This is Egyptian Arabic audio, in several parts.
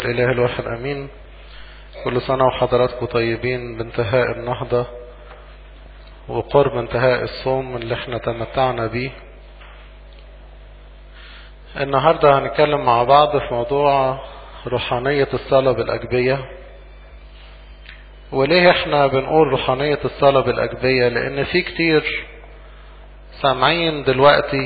الإله الواحد أمين كل سنة وحضراتكم طيبين بانتهاء النهضة وقرب انتهاء الصوم اللي احنا تمتعنا بيه النهاردة هنتكلم مع بعض في موضوع روحانية الصلاة بالأجبية وليه احنا بنقول روحانية الصلاة بالأجبية لأن في كتير سامعين دلوقتي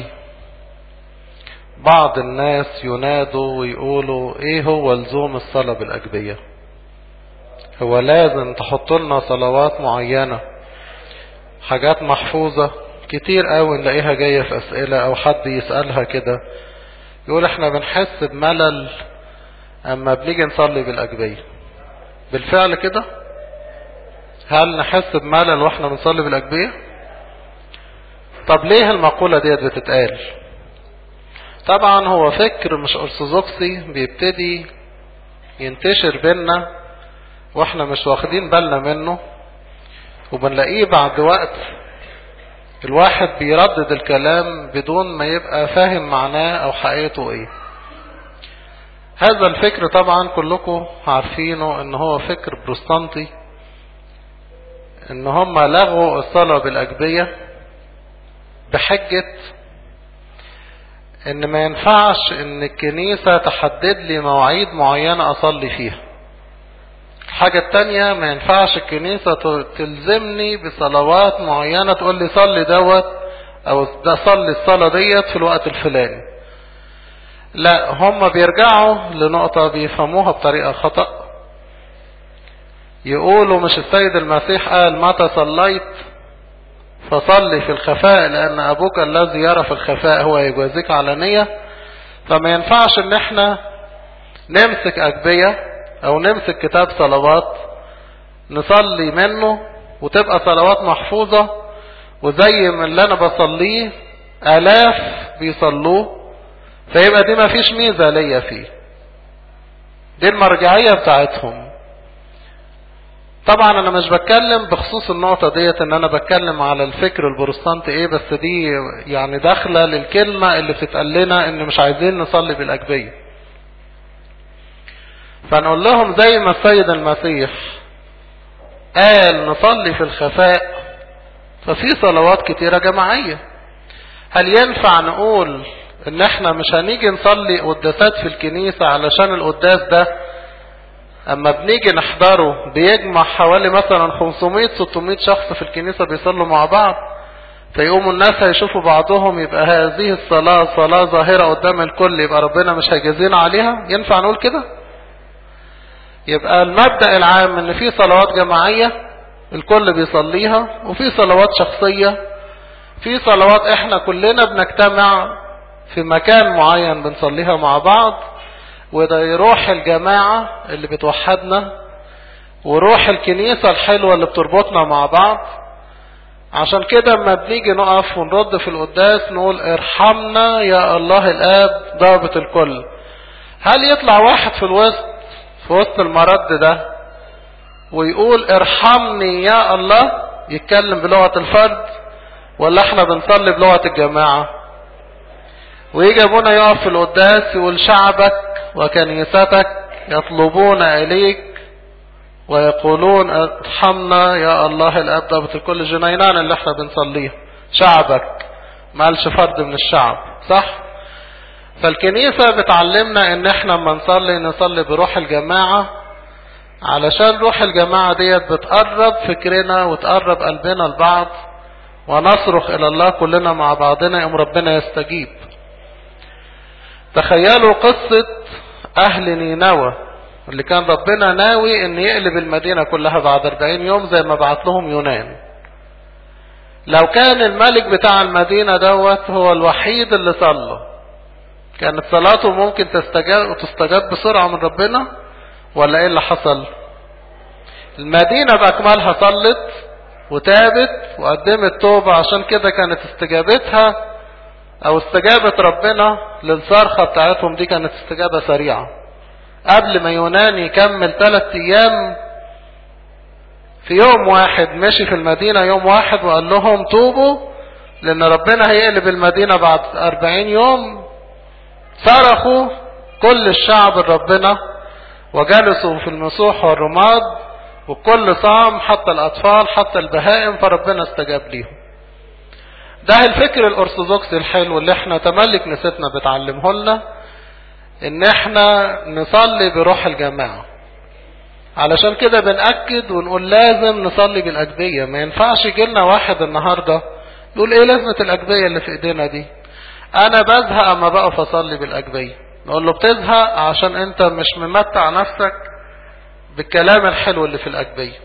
بعض الناس ينادوا ويقولوا ايه هو لزوم الصلاة بالأجبية هو لازم تحط لنا صلوات معينة حاجات محفوظة كتير قوي نلاقيها جاية في أسئلة أو حد يسألها كده يقول احنا بنحس بملل أما بنيجي نصلي بالأجبية بالفعل كده هل نحس بملل واحنا بنصلي بالأجبية طب ليه المقولة ديت بتتقال طبعا هو فكر مش ارثوذكسي بيبتدي ينتشر بينا واحنا مش واخدين بالنا منه وبنلاقيه بعد وقت الواحد بيردد الكلام بدون ما يبقى فاهم معناه او حقيقته ايه هذا الفكر طبعا كلكم عارفينه ان هو فكر بروستانتي ان هم لغوا الصلاة بالاجبية بحجة ان ما ينفعش ان الكنيسة تحدد لي مواعيد معينة اصلي فيها الحاجة التانية ما ينفعش الكنيسة تلزمني بصلوات معينة تقول لي صلي دوت او ده صلي الصلاة ديت في الوقت الفلاني لا هم بيرجعوا لنقطة بيفهموها بطريقة خطأ يقولوا مش السيد المسيح قال متى صليت فصلي في الخفاء لأن أبوك الذي يرى في الخفاء هو يجازيك علانية فما ينفعش ان احنا نمسك أجبية أو نمسك كتاب صلوات نصلي منه وتبقى صلوات محفوظة وزي ما اللي أنا بصليه آلاف بيصلوه فيبقى دي ما فيش ميزة ليا فيه دي المرجعية بتاعتهم طبعا انا مش بتكلم بخصوص النقطة ديت ان انا بتكلم على الفكر البروستانتي ايه بس دي يعني داخلة للكلمة اللي بتتقال لنا ان مش عايزين نصلي بالاجبية فنقول لهم زي ما السيد المسيح قال نصلي في الخفاء ففي صلوات كتيرة جماعية هل ينفع نقول ان احنا مش هنيجي نصلي قداسات في الكنيسة علشان القداس ده اما بنيجي نحضره بيجمع حوالي مثلا 500 600 شخص في الكنيسة بيصلوا مع بعض فيقوموا الناس هيشوفوا بعضهم يبقى هذه الصلاة صلاة ظاهرة قدام الكل يبقى ربنا مش هيجازينا عليها ينفع نقول كده يبقى المبدأ العام ان في صلوات جماعية الكل بيصليها وفي صلوات شخصية في صلوات احنا كلنا بنجتمع في مكان معين بنصليها مع بعض وده روح الجماعة اللي بتوحدنا وروح الكنيسة الحلوة اللي بتربطنا مع بعض عشان كده اما بنيجي نقف ونرد في القداس نقول ارحمنا يا الله الآب ضابط الكل هل يطلع واحد في الوسط في وسط المرد ده ويقول ارحمني يا الله يتكلم بلغة الفرد ولا احنا بنصلي بلغة الجماعة ويجي ابونا يقف في القداس يقول شعبك وكنيستك يطلبون إليك ويقولون ارحمنا يا الله الأب ضابط الكل جنينان اللي احنا بنصليها شعبك ما قالش فرد من الشعب صح فالكنيسة بتعلمنا ان احنا لما نصلي نصلي بروح الجماعة علشان روح الجماعة ديت بتقرب فكرنا وتقرب قلبنا لبعض ونصرخ الى الله كلنا مع بعضنا يوم ربنا يستجيب تخيلوا قصة أهل نينوى اللي كان ربنا ناوي ان يقلب المدينة كلها بعد 40 يوم زي ما بعت لهم يونان لو كان الملك بتاع المدينة دوت هو الوحيد اللي صلى كانت صلاته ممكن تستجاب وتستجاب بسرعة من ربنا ولا ايه اللي حصل المدينة بأكملها صلت وتابت وقدمت توبة عشان كده كانت استجابتها او استجابة ربنا للصرخة بتاعتهم دي كانت استجابة سريعة قبل ما يونان يكمل ثلاث ايام في يوم واحد مشي في المدينة يوم واحد وقال لهم توبوا لان ربنا هيقلب المدينة بعد اربعين يوم صرخوا كل الشعب ربنا وجلسوا في المسوح والرماد والكل صام حتى الأطفال حتى البهائم فربنا استجاب ليهم ده الفكر الأرثوذكسي الحلو اللي احنا تملك كنيستنا بتعلمه لنا ان احنا نصلي بروح الجماعة علشان كده بنأكد ونقول لازم نصلي بالأجبية ما ينفعش يجيلنا واحد النهاردة يقول ايه لازمة الأجبية اللي في ايدينا دي انا بزهق اما بقف اصلي بالأجبية نقول له بتزهق عشان انت مش ممتع نفسك بالكلام الحلو اللي في الأجبية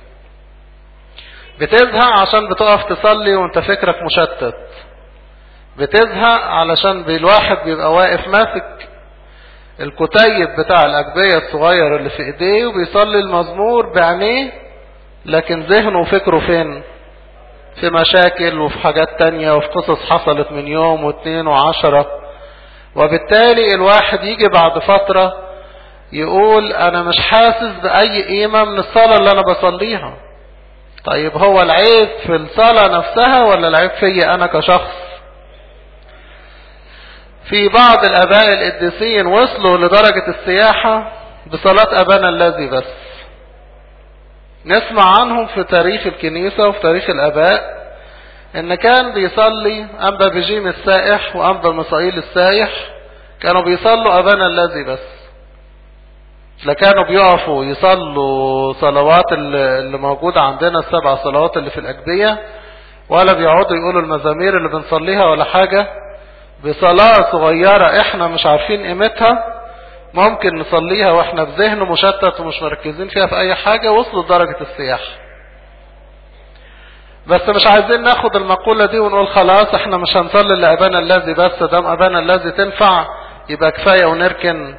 بتزهق عشان بتقف تصلي وانت فكرك مشتت بتزهق علشان الواحد بيبقى واقف ماسك الكتيب بتاع الأجبية الصغير اللي في ايديه وبيصلي المزمور بعينيه لكن ذهنه وفكره فين في مشاكل وفي حاجات تانية وفي قصص حصلت من يوم واثنين وعشرة وبالتالي الواحد يجي بعد فترة يقول انا مش حاسس بأي قيمة من الصلاة اللي انا بصليها طيب هو العيب في الصلاة نفسها ولا العيب فيا انا كشخص في بعض الاباء القديسين وصلوا لدرجة السياحة بصلاة ابانا الذي بس نسمع عنهم في تاريخ الكنيسة وفي تاريخ الاباء ان كان بيصلي انبا بجيم السائح وانبا مصائيل السايح كانوا بيصلوا ابانا الذي بس لا كانوا بيقفوا يصلوا صلوات اللي موجودة عندنا السبع صلوات اللي في الأجبية ولا بيقعدوا يقولوا المزامير اللي بنصليها ولا حاجة بصلاة صغيرة احنا مش عارفين قيمتها ممكن نصليها واحنا في ذهن مشتت ومش مركزين فيها في اي حاجة وصلوا لدرجة السياحة بس مش عايزين ناخد المقولة دي ونقول خلاص احنا مش هنصلي لأبانا الذي بس دام أبانا الذي تنفع يبقى كفاية ونركن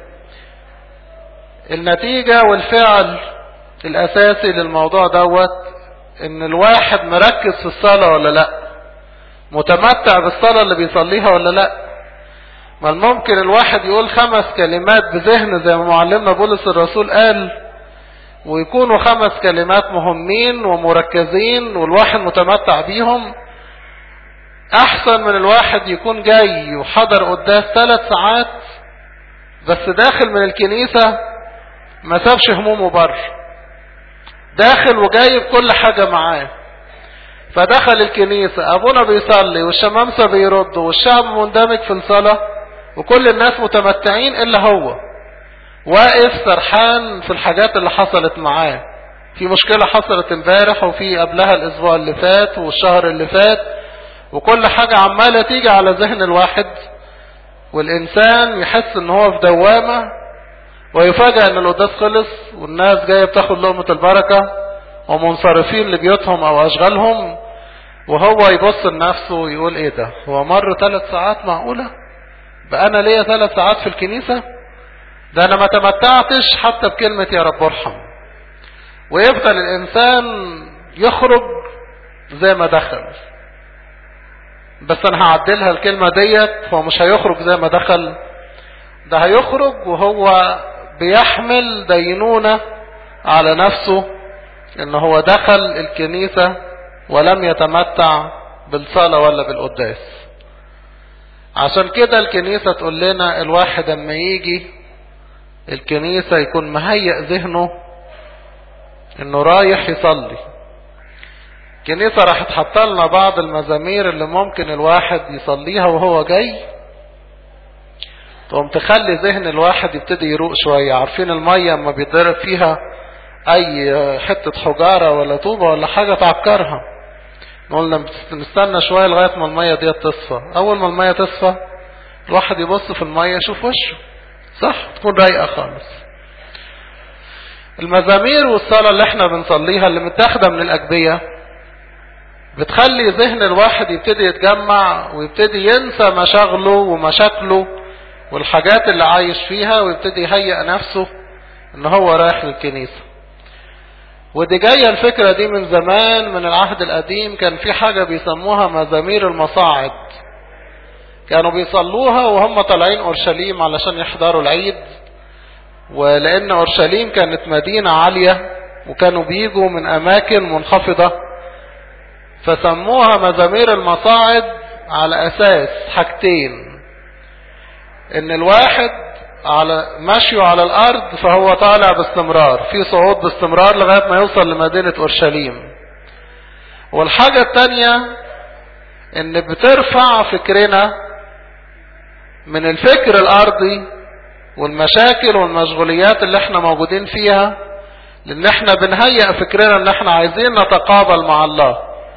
النتيجة والفعل الأساسي للموضوع دوت إن الواحد مركز في الصلاة ولا لأ متمتع بالصلاة اللي بيصليها ولا لأ ما ممكن الواحد يقول خمس كلمات بذهن زي ما معلمنا بولس الرسول قال ويكونوا خمس كلمات مهمين ومركزين والواحد متمتع بيهم أحسن من الواحد يكون جاي وحضر قداس ثلاث ساعات بس داخل من الكنيسة ما سابش همومه بره داخل وجايب كل حاجة معاه فدخل الكنيسة ابونا بيصلي والشمامسة بيردوا والشعب مندمج في الصلاة وكل الناس متمتعين الا هو واقف سرحان في الحاجات اللي حصلت معاه في مشكلة حصلت امبارح وفي قبلها الاسبوع اللي فات والشهر اللي فات وكل حاجة عمالة تيجي على ذهن الواحد والانسان يحس ان هو في دوامة ويفاجأ ان القداس خلص والناس جاية بتاخد لقمة البركة ومنصرفين لبيوتهم او اشغالهم وهو يبص لنفسه ويقول ايه ده هو مر ثلاث ساعات معقولة بقى انا ليا ثلاث ساعات في الكنيسة ده انا ما تمتعتش حتى بكلمة يا رب ارحم ويفضل الانسان يخرج زي ما دخل بس انا هعدلها الكلمة ديت هو مش هيخرج زي ما دخل ده هيخرج وهو بيحمل دينونة على نفسه ان هو دخل الكنيسة ولم يتمتع بالصلاة ولا بالقداس عشان كده الكنيسة تقول لنا الواحد اما يجي الكنيسة يكون مهيئ ذهنه انه رايح يصلي الكنيسة راح تحط لنا بعض المزامير اللي ممكن الواحد يصليها وهو جاي تقوم تخلي ذهن الواحد يبتدي يروق شوية عارفين المية اما بيتضرب فيها اي حتة حجارة ولا طوبة ولا حاجة تعكرها نقول نستنى شوية لغاية ما المية دي تصفى اول ما المية تصفى الواحد يبص في المية يشوف وشه صح تكون رايقة خالص المزامير والصلاة اللي احنا بنصليها اللي متاخدة من الأجبية بتخلي ذهن الواحد يبتدي يتجمع ويبتدي ينسى مشاغله ومشاكله والحاجات اللي عايش فيها ويبتدي يهيئ نفسه ان هو رايح للكنيسة ودي جاية الفكرة دي من زمان من العهد القديم كان في حاجة بيسموها مزامير المصاعد كانوا بيصلوها وهم طالعين أورشليم علشان يحضروا العيد ولأن أورشليم كانت مدينة عالية وكانوا بيجوا من أماكن منخفضة فسموها مزامير المصاعد على أساس حاجتين إن الواحد على مشيه على الارض فهو طالع باستمرار في صعود باستمرار لغاية ما يوصل لمدينة اورشليم والحاجة التانية ان بترفع فكرنا من الفكر الارضي والمشاكل والمشغوليات اللي احنا موجودين فيها لان احنا بنهيئ فكرنا ان احنا عايزين نتقابل مع الله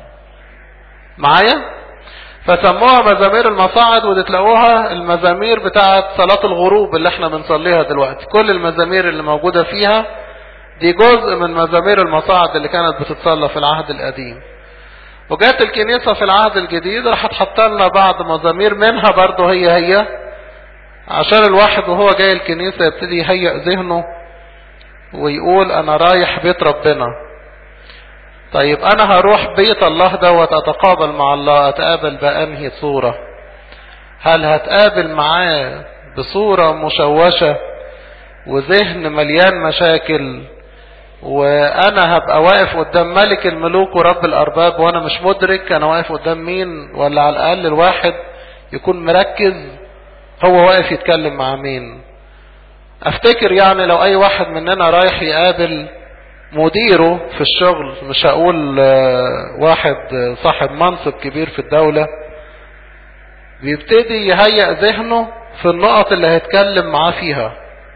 معايا فسموها مزامير المصاعد ودي تلاقوها المزامير بتاعة صلاة الغروب اللي احنا بنصليها دلوقتي كل المزامير اللي موجودة فيها دي جزء من مزامير المصاعد اللي كانت بتتصلى في العهد القديم وجات الكنيسة في العهد الجديد راح تحط لنا بعض مزامير منها برضه هي هي عشان الواحد وهو جاي الكنيسة يبتدي يهيئ ذهنه ويقول انا رايح بيت ربنا طيب انا هروح بيت الله دوت اتقابل مع الله اتقابل بانهي صورة هل هتقابل معاه بصورة مشوشة وذهن مليان مشاكل وانا هبقى واقف قدام ملك الملوك ورب الارباب وانا مش مدرك انا واقف قدام مين ولا على الاقل الواحد يكون مركز هو واقف يتكلم مع مين افتكر يعني لو اي واحد مننا رايح يقابل مديره في الشغل مش هقول واحد صاحب منصب كبير في الدولة بيبتدي يهيئ ذهنه في النقط اللي هيتكلم معاه فيها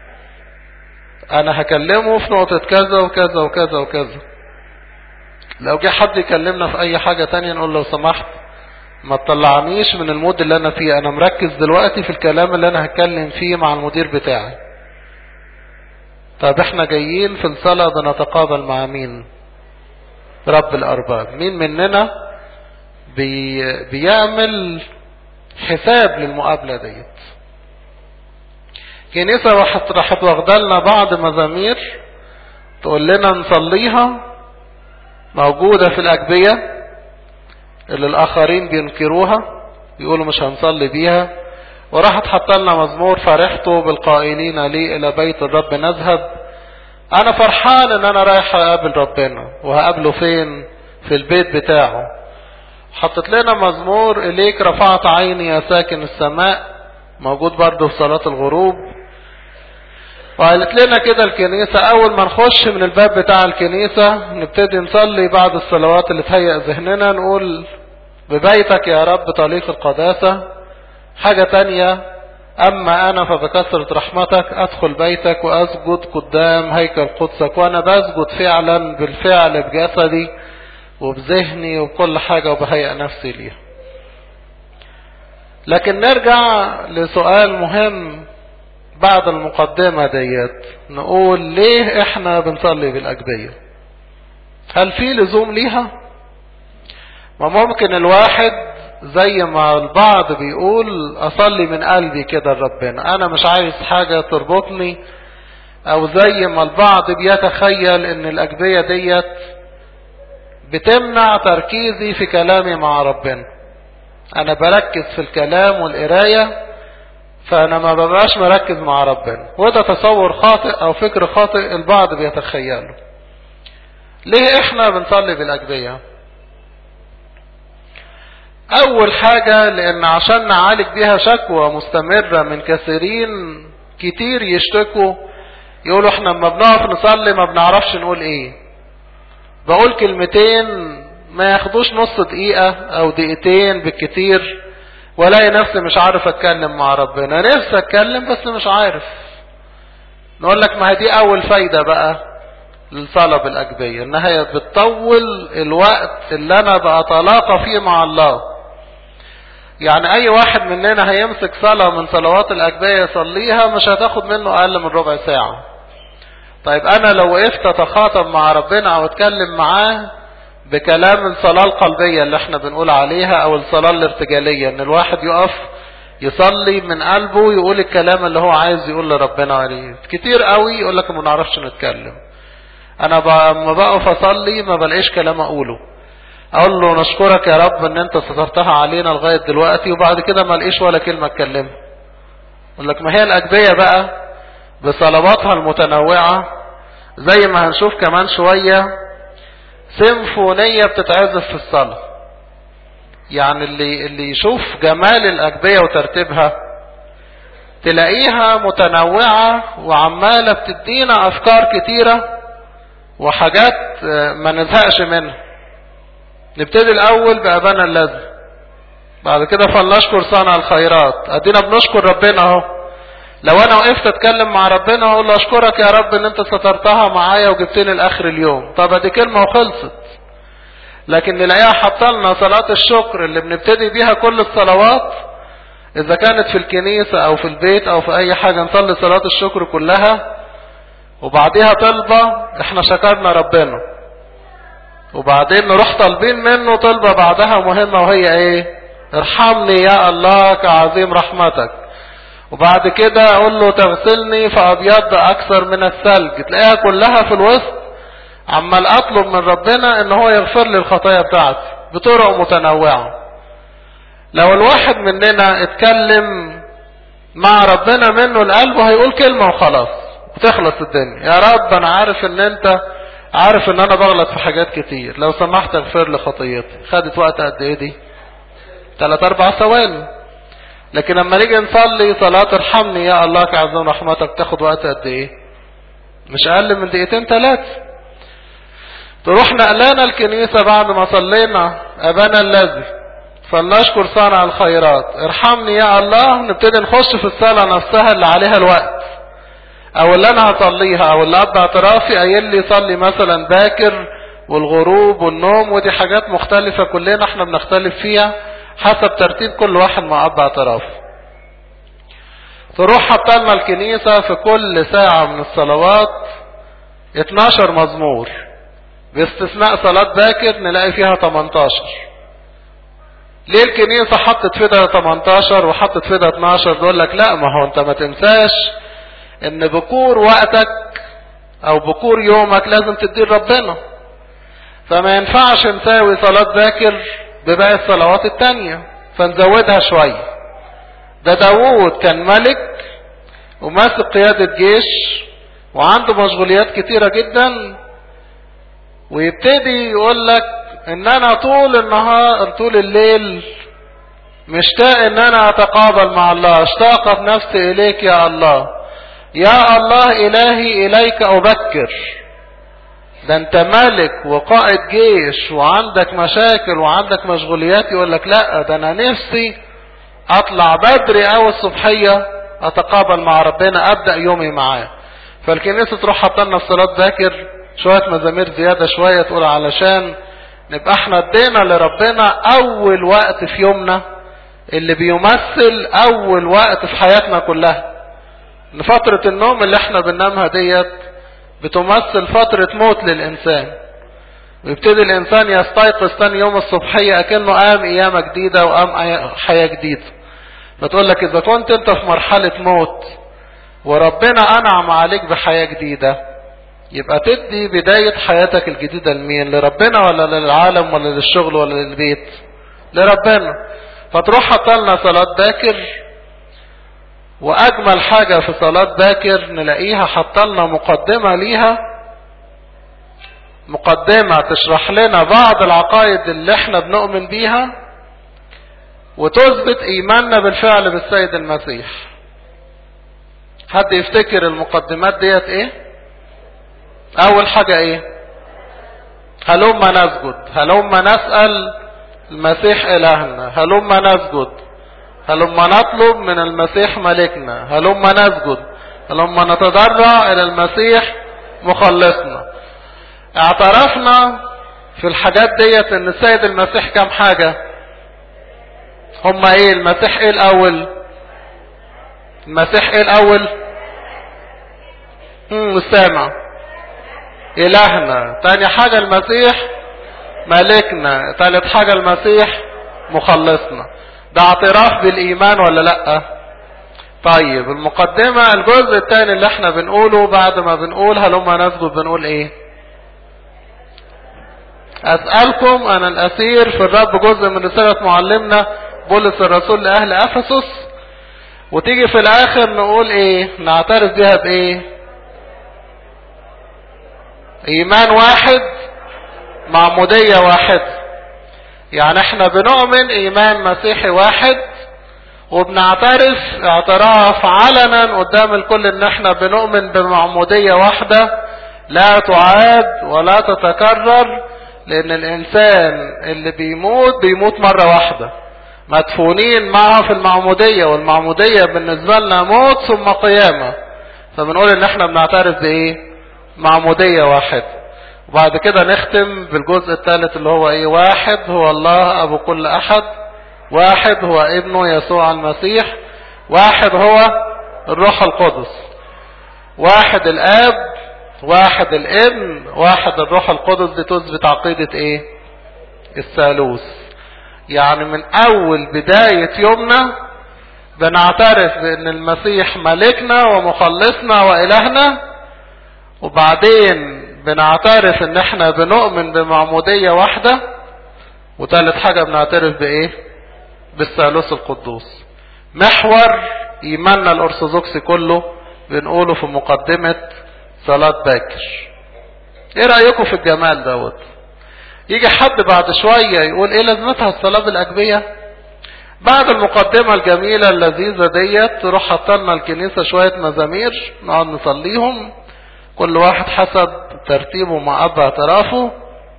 انا هكلمه في نقطة كذا وكذا وكذا وكذا لو جه حد يكلمنا في اي حاجة تانية نقول لو سمحت ما تطلعنيش من المود اللي انا فيه انا مركز دلوقتي في الكلام اللي انا هتكلم فيه مع المدير بتاعي طب احنا جايين في الصلاة بنتقابل مع مين رب الارباب مين مننا بي بيعمل حساب للمقابلة ديت كنيسة راحت راحت واخده لنا بعض مزامير تقول لنا نصليها موجودة في الأجبية اللي الآخرين بينكروها يقولوا مش هنصلي بيها وراحت حط لنا مزمور فرحت بالقائلين لي إلى بيت الرب نذهب أنا فرحان إن أنا رايح أقابل ربنا وهقابله فين في البيت بتاعه حطت لنا مزمور إليك رفعت عيني يا ساكن السماء موجود برضه في صلاة الغروب وقالت لنا كده الكنيسة أول ما نخش من الباب بتاع الكنيسة نبتدي نصلي بعد الصلوات اللي تهيأ ذهننا نقول ببيتك يا رب طليق القداسة حاجة تانية أما أنا فبكثرة رحمتك أدخل بيتك وأسجد قدام هيكل قدسك وأنا بسجد فعلا بالفعل بجسدي وبذهني وبكل حاجة وبهيئ نفسي ليها لكن نرجع لسؤال مهم بعد المقدمة ديت نقول ليه احنا بنصلي بالأجبية هل في لزوم ليها ما ممكن الواحد زي ما البعض بيقول اصلي من قلبي كده لربنا انا مش عايز حاجة تربطني او زي ما البعض بيتخيل ان الاجبية ديت بتمنع تركيزي في كلامي مع ربنا انا بركز في الكلام والقرايه فانا ما ببقاش مركز مع ربنا وده تصور خاطئ او فكر خاطئ البعض بيتخيله ليه احنا بنصلي بالاجبية اول حاجة لان عشان نعالج بيها شكوى مستمرة من كثيرين كتير يشتكوا يقولوا احنا لما بنقف نصلي ما بنعرفش نقول ايه بقول كلمتين ما ياخدوش نص دقيقة او دقيقتين بالكتير والاقي نفسي مش عارف اتكلم مع ربنا نفسي اتكلم بس مش عارف نقول لك ما هي دي اول فايدة بقى للصلاة بالاجبية انها هي بتطول الوقت اللي انا بأتلاقى فيه مع الله يعني اي واحد مننا هيمسك صلاة من صلوات الاجبية يصليها مش هتاخد منه اقل من ربع ساعة طيب انا لو وقفت اتخاطب مع ربنا او اتكلم معاه بكلام الصلاة القلبية اللي احنا بنقول عليها او الصلاة الارتجالية ان الواحد يقف يصلي من قلبه يقول الكلام اللي هو عايز يقول لربنا عليه كتير قوي يقول لك ما نعرفش نتكلم انا لما بقف اصلي ما بلاقيش كلام اقوله اقول له نشكرك يا رب ان انت سترتها علينا لغاية دلوقتي وبعد كده ما الاقيش ولا كلمة اتكلمها اقول لك ما هي الاجبية بقى بصلواتها المتنوعة زي ما هنشوف كمان شوية سيمفونية بتتعزف في الصلاة يعني اللي, اللي يشوف جمال الأجبية وترتيبها تلاقيها متنوعة وعمالة بتدينا افكار كتيرة وحاجات ما نزهقش منها نبتدي الاول بابانا الذي بعد كده فلنشكر صانع الخيرات ادينا بنشكر ربنا اهو لو انا وقفت اتكلم مع ربنا اقول له اشكرك يا رب ان انت سترتها معايا وجبتني لاخر اليوم طب ادي كلمة وخلصت لكن نلاقيها حاطه صلاة الشكر اللي بنبتدي بيها كل الصلوات اذا كانت في الكنيسة او في البيت او في اي حاجة نصلي صلاة الشكر كلها وبعديها طلبة احنا شكرنا ربنا وبعدين نروح طالبين منه طلبة بعدها مهمة وهي ايه ارحمني يا الله كعظيم رحمتك وبعد كده اقول له تغسلني فابيض اكثر من الثلج تلاقيها كلها في الوسط عمال اطلب من ربنا ان هو يغفر لي الخطايا بتاعتي بطرق متنوعة لو الواحد مننا اتكلم مع ربنا منه لقلبه هيقول كلمة وخلاص وتخلص الدنيا يا رب انا عارف ان انت عارف ان انا بغلط في حاجات كتير لو سمحت اغفر لي خطيتي خدت وقت قد ايه دي ثلاث اربع ثواني لكن لما نيجي نصلي صلاة ارحمني يا الله كعظم رحمتك تاخد وقت قد ايه مش اقل من دقيقتين ثلاثة تروح نقلانا الكنيسة بعد ما صلينا ابانا الذي فلنشكر صانع الخيرات ارحمني يا الله نبتدي نخش في الصلاة نفسها اللي عليها الوقت او اللي انا هصليها او اللي اب اعترافي قايل لي صلي مثلا باكر والغروب والنوم ودي حاجات مختلفة كلنا احنا بنختلف فيها حسب ترتيب كل واحد مع اب اعترافه تروح حطلنا الكنيسة في كل ساعة من الصلوات 12 مزمور باستثناء صلاة باكر نلاقي فيها 18 ليه الكنيسة حطت فدا 18 وحطت فدا 12 بيقول لك لا ما هو انت ما تنساش ان بكور وقتك او بكور يومك لازم تديه ربنا فما ينفعش نساوي صلاة باكر بباقي الصلوات التانية فنزودها شوية ده داوود كان ملك وماسك قيادة جيش وعنده مشغوليات كتيرة جدا ويبتدي يقول لك ان انا طول النهار طول الليل مشتاق ان انا اتقابل مع الله اشتاقت نفسي اليك يا الله يا الله الهي اليك ابكر ده انت ملك وقائد جيش وعندك مشاكل وعندك مشغوليات يقول لك لا ده انا نفسي اطلع بدري او الصبحية اتقابل مع ربنا ابدأ يومي معاه فالكنيسة تروح حطلنا الصلاة ذاكر شوية مزامير زيادة شوية تقول علشان نبقى احنا ادينا لربنا اول وقت في يومنا اللي بيمثل اول وقت في حياتنا كلها ان فترة النوم اللي احنا بننامها ديت بتمثل فترة موت للانسان ويبتدي الانسان يستيقظ تاني يوم الصبحية اكنه قام قيامة جديدة وقام حياة جديدة فتقول لك اذا كنت انت في مرحلة موت وربنا انعم عليك بحياة جديدة يبقى تدي بداية حياتك الجديدة لمين لربنا ولا للعالم ولا للشغل ولا للبيت لربنا فتروح حطلنا صلاة باكر واجمل حاجة في صلاة باكر نلاقيها حطلنا مقدمة ليها مقدمة تشرح لنا بعض العقائد اللي احنا بنؤمن بيها وتثبت ايماننا بالفعل بالسيد المسيح حد يفتكر المقدمات ديت ايه اول حاجة ايه هلما نسجد هلما نسأل المسيح الهنا هلما نسجد هلما نطلب من المسيح ملكنا هلما نسجد هلما نتضرع الى المسيح مخلصنا اعترفنا في الحاجات ديت ان السيد المسيح كام حاجة هما ايه المسيح ايه الاول المسيح ايه الاول امم السامع الهنا تاني حاجة المسيح ملكنا تالت حاجة المسيح مخلصنا ده اعتراف بالايمان ولا لا طيب المقدمة الجزء الثاني اللي احنا بنقوله بعد ما بنقول هلما نسجد بنقول ايه اسألكم انا الاسير في الرب جزء من رسالة معلمنا بولس الرسول لاهل افسس وتيجي في الاخر نقول ايه نعترف بيها بايه ايمان واحد معمودية واحد يعني احنا بنؤمن ايمان مسيحي واحد وبنعترف اعتراف علنا قدام الكل ان احنا بنؤمن بمعمودية واحدة لا تعاد ولا تتكرر لان الانسان اللي بيموت بيموت مرة واحدة مدفونين معه في المعمودية والمعمودية بالنسبة لنا موت ثم قيامة فبنقول ان احنا بنعترف بايه معمودية واحد وبعد كده نختم بالجزء الثالث اللي هو ايه واحد هو الله ابو كل احد واحد هو ابنه يسوع المسيح واحد هو الروح القدس واحد الاب واحد الابن واحد الروح القدس دي تثبت عقيدة ايه الثالوث يعني من اول بداية يومنا بنعترف بان المسيح ملكنا ومخلصنا والهنا وبعدين بنعترف ان احنا بنؤمن بمعمودية واحدة وثالث حاجة بنعترف بايه بالثالوث القدوس محور ايماننا الارثوذكسي كله بنقوله في مقدمة صلاة باكر ايه رأيكم في الجمال دوت يجي حد بعد شوية يقول ايه لازمتها الصلاة بالاجبية بعد المقدمة الجميلة اللذيذة ديت تروح حطلنا الكنيسة شوية مزامير نقعد نصليهم كل واحد حسب ترتيبه مع اب اعترافه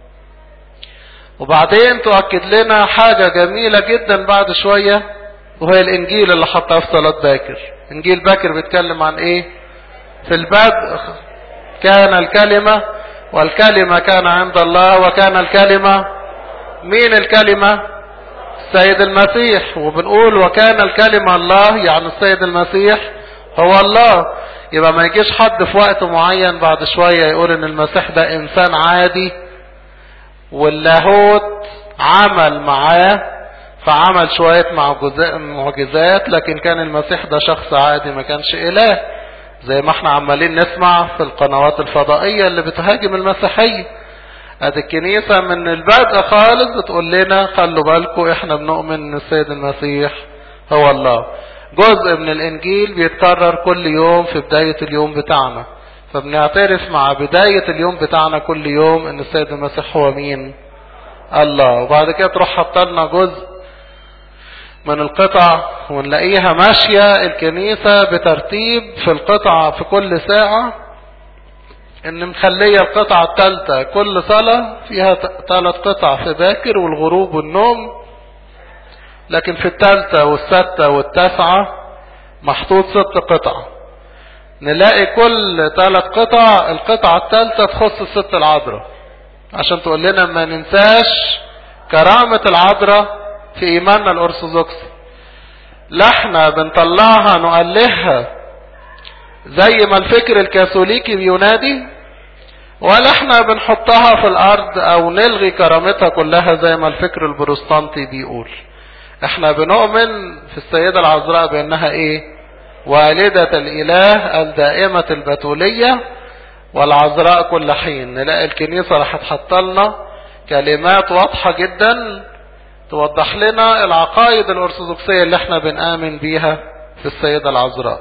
وبعدين تؤكد لنا حاجة جميلة جدا بعد شوية وهي الانجيل اللي حطها في صلاة باكر انجيل باكر بيتكلم عن ايه في البدء كان الكلمة والكلمة كان عند الله وكان الكلمة مين الكلمة السيد المسيح وبنقول وكان الكلمة الله يعني السيد المسيح هو الله يبقى ما يجيش حد في وقت معين بعد شوية يقول ان المسيح ده انسان عادي واللاهوت عمل معاه فعمل شوية معجزات لكن كان المسيح ده شخص عادي ما كانش اله زي ما احنا عمالين نسمع في القنوات الفضائية اللي بتهاجم المسيحية ادي الكنيسة من البدء خالص بتقول لنا خلوا بالكم احنا بنؤمن ان السيد المسيح هو الله جزء من الانجيل بيتكرر كل يوم في بداية اليوم بتاعنا فبنعترف مع بداية اليوم بتاعنا كل يوم ان السيد المسيح هو مين الله وبعد كده تروح حطلنا جزء من القطع ونلاقيها ماشية الكنيسة بترتيب في القطعة في كل ساعة ان مخلية القطعة الثالثة كل صلاة فيها ثلاث قطع في باكر والغروب والنوم لكن في الثالثة والستة والتاسعة محطوط ست قطع نلاقي كل ثلاث قطع القطعة الثالثة تخص الست العذراء عشان تقول لنا ما ننساش كرامة العذراء في ايماننا الارثوذكسي لا احنا بنطلعها نؤلهها زي ما الفكر الكاثوليكي بينادي ولا احنا بنحطها في الارض او نلغي كرامتها كلها زي ما الفكر البروستانتي بيقول احنا بنؤمن في السيدة العذراء بانها ايه والدة الاله الدائمة البتولية والعذراء كل حين نلاقي الكنيسة راح تحط لنا كلمات واضحة جدا توضح لنا العقائد الارثوذكسية اللي احنا بنآمن بيها في السيدة العذراء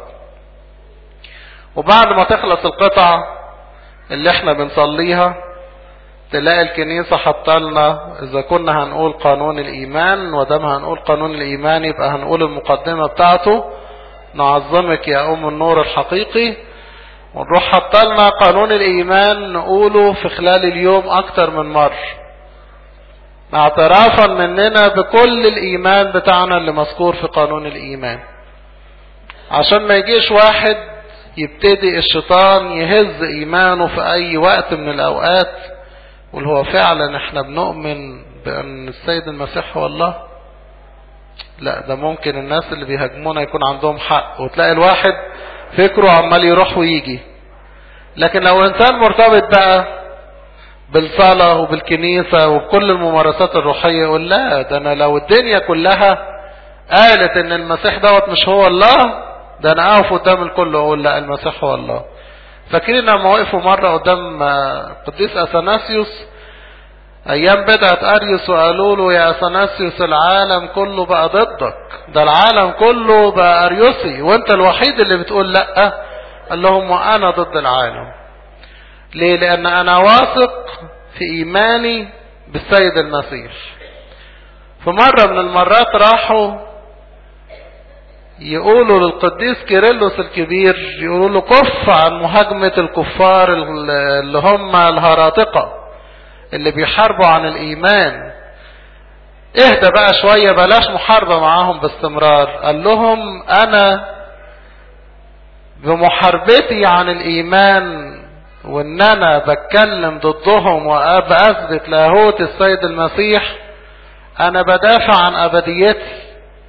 وبعد ما تخلص القطع اللي احنا بنصليها تلاقي الكنيسة حطلنا اذا كنا هنقول قانون الايمان ودام هنقول قانون الايمان يبقى هنقول المقدمة بتاعته نعظمك يا ام النور الحقيقي ونروح حطلنا قانون الايمان نقوله في خلال اليوم اكتر من مرة اعترافا مننا بكل الايمان بتاعنا اللي مذكور في قانون الايمان عشان ما يجيش واحد يبتدي الشيطان يهز ايمانه في اي وقت من الاوقات واللي هو فعلا احنا بنؤمن بان السيد المسيح هو الله لا ده ممكن الناس اللي بيهاجمونا يكون عندهم حق وتلاقي الواحد فكره عمال يروح ويجي لكن لو انسان مرتبط بقى بالصلاة وبالكنيسة وبكل الممارسات الروحية يقول لا ده انا لو الدنيا كلها قالت ان المسيح دوت مش هو الله ده انا اقف قدام الكل واقول لا المسيح هو الله فاكرين لما وقفوا مرة قدام قديس اثناسيوس ايام بدعة اريوس وقالوا له يا اثناسيوس العالم كله بقى ضدك ده العالم كله بقى اريوسي وانت الوحيد اللي بتقول لا قال لهم وانا ضد العالم ليه لان انا واثق في ايماني بالسيد المسيح في مرة من المرات راحوا يقولوا للقديس كيرلس الكبير يقولوا له كف عن مهاجمة الكفار اللي هم الهراطقة اللي بيحاربوا عن الإيمان اهدى بقى شوية بلاش محاربة معاهم باستمرار قال لهم أنا بمحاربتي عن الإيمان وإن أنا بتكلم ضدهم وبأثبت لاهوت السيد المسيح أنا بدافع عن أبديتي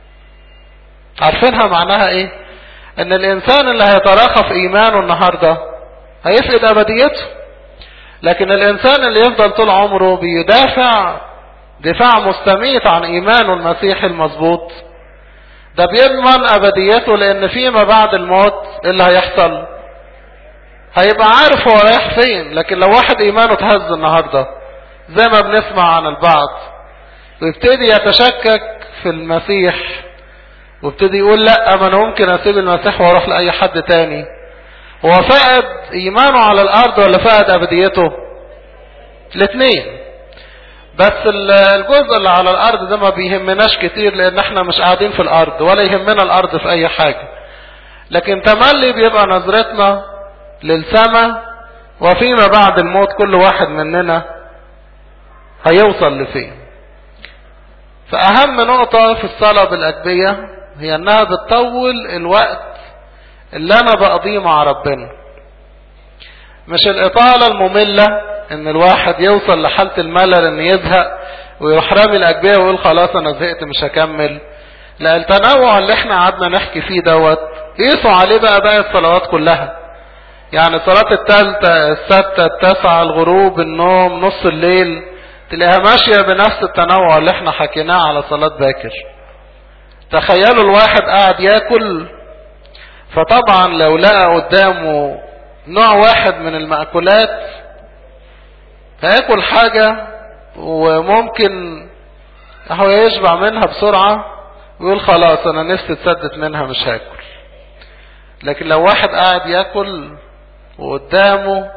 عارفينها معناها إيه؟ إن الإنسان اللي هيتراخى في إيمانه النهاردة هيفقد أبديته لكن الإنسان اللي يفضل طول عمره بيدافع دفاع مستميت عن إيمانه المسيحي المظبوط ده بيضمن أبديته لأن فيما بعد الموت اللي هيحصل هيبقى عارف هو رايح فين لكن لو واحد إيمانه اتهز النهاردة زي ما بنسمع عن البعض ويبتدي يتشكك في المسيح وابتدي يقول لا ما انا ممكن اسيب المسيح واروح لاي حد تاني هو فقد ايمانه على الارض ولا فقد ابديته الاثنين بس الجزء اللي على الارض ده ما بيهمناش كتير لان احنا مش قاعدين في الارض ولا يهمنا الارض في اي حاجة لكن تملي بيبقى نظرتنا للسماء وفيما بعد الموت كل واحد مننا هيوصل لفين فاهم نقطة في الصلاة بالاجبية هي انها بتطول الوقت اللي انا بقضيه مع ربنا مش الاطالة المملة ان الواحد يوصل لحالة الملل ان يزهق ويروح رامي الاجبية ويقول خلاص انا زهقت مش هكمل لا التنوع اللي احنا قعدنا نحكي فيه دوت قيسوا عليه بقى باقي الصلوات كلها يعني صلاة التالتة الستة التاسعة الغروب النوم نص الليل تلاقيها ماشية بنفس التنوع اللي احنا حكيناه على صلاة باكر تخيلوا الواحد قاعد ياكل فطبعا لو لقى قدامه نوع واحد من المأكولات هياكل حاجة وممكن هو يشبع منها بسرعة ويقول خلاص انا نفسي اتسدت منها مش هاكل لكن لو واحد قاعد ياكل وقدامه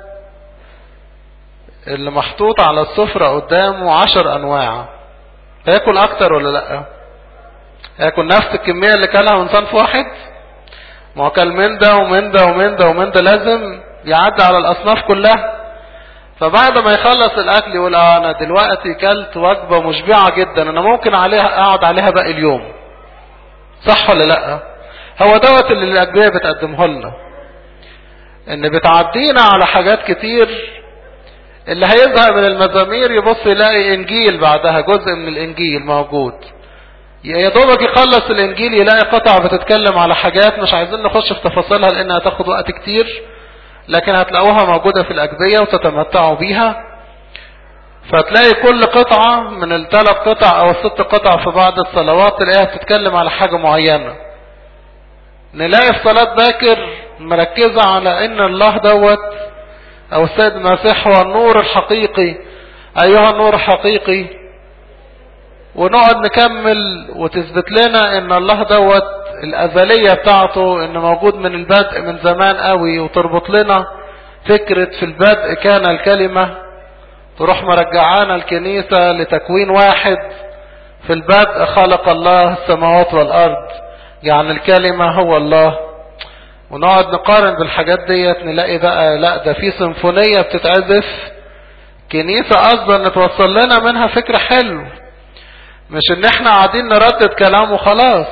اللي محطوط على السفرة قدامه عشر انواع هياكل اكتر ولا لا هياكل نفس الكمية اللي كلها من صنف واحد ما هو كل من ده ومن ده ومن ده ومن ده لازم يعدي على الاصناف كلها فبعد ما يخلص الاكل يقول اه انا دلوقتي كلت وجبة مشبعة جدا انا ممكن عليها اقعد عليها باقي اليوم صح ولا لا هو دوت اللي الاجبية بتقدمه لنا ان بتعدينا على حاجات كتير اللي هيزهق من المزامير يبص يلاقي انجيل بعدها جزء من الانجيل موجود يا دوبك يخلص الانجيل يلاقي قطع بتتكلم على حاجات مش عايزين نخش في تفاصيلها لانها تاخد وقت كتير لكن هتلاقوها موجودة في الاجبية وتتمتعوا بيها فتلاقي كل قطعة من الثلاث قطع او الست قطع في بعض الصلوات تلاقيها بتتكلم على حاجة معينة نلاقي في صلاة باكر مركزة على ان الله دوت او السيد المسيح هو النور الحقيقي ايها النور الحقيقي ونقعد نكمل وتثبت لنا ان الله دوت الازلية بتاعته ان موجود من البدء من زمان قوي وتربط لنا فكرة في البدء كان الكلمة تروح مرجعانا الكنيسة لتكوين واحد في البدء خلق الله السماوات والارض يعني الكلمة هو الله ونقعد نقارن بالحاجات ديت نلاقي بقى لا ده في سيمفونية بتتعزف كنيسة قصدا نتوصل لنا منها فكرة حلو مش ان احنا قاعدين نردد كلام وخلاص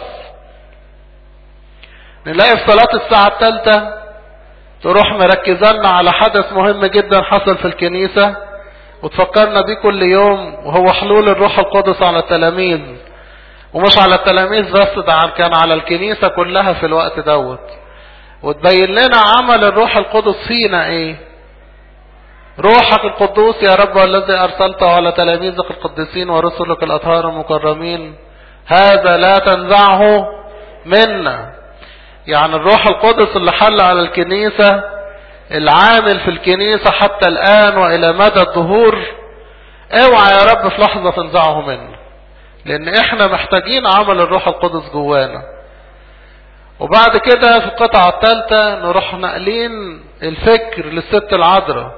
نلاقي في صلاة الساعة الثالثة تروح مركزنا على حدث مهم جدا حصل في الكنيسة وتفكرنا بيه كل يوم وهو حلول الروح القدس على التلاميذ ومش على التلاميذ بس ده كان على الكنيسة كلها في الوقت دوت وتبين لنا عمل الروح القدس فينا ايه روحك القدوس يا رب الذي ارسلته على تلاميذك القديسين ورسلك الاطهار المكرمين هذا لا تنزعه منا يعني الروح القدس اللي حل على الكنيسة العامل في الكنيسة حتى الآن وإلى مدى الظهور اوعى يا رب في لحظة تنزعه منا لأن احنا محتاجين عمل الروح القدس جوانا وبعد كده في القطعة الثالثة نروح نقلين الفكر للست العذراء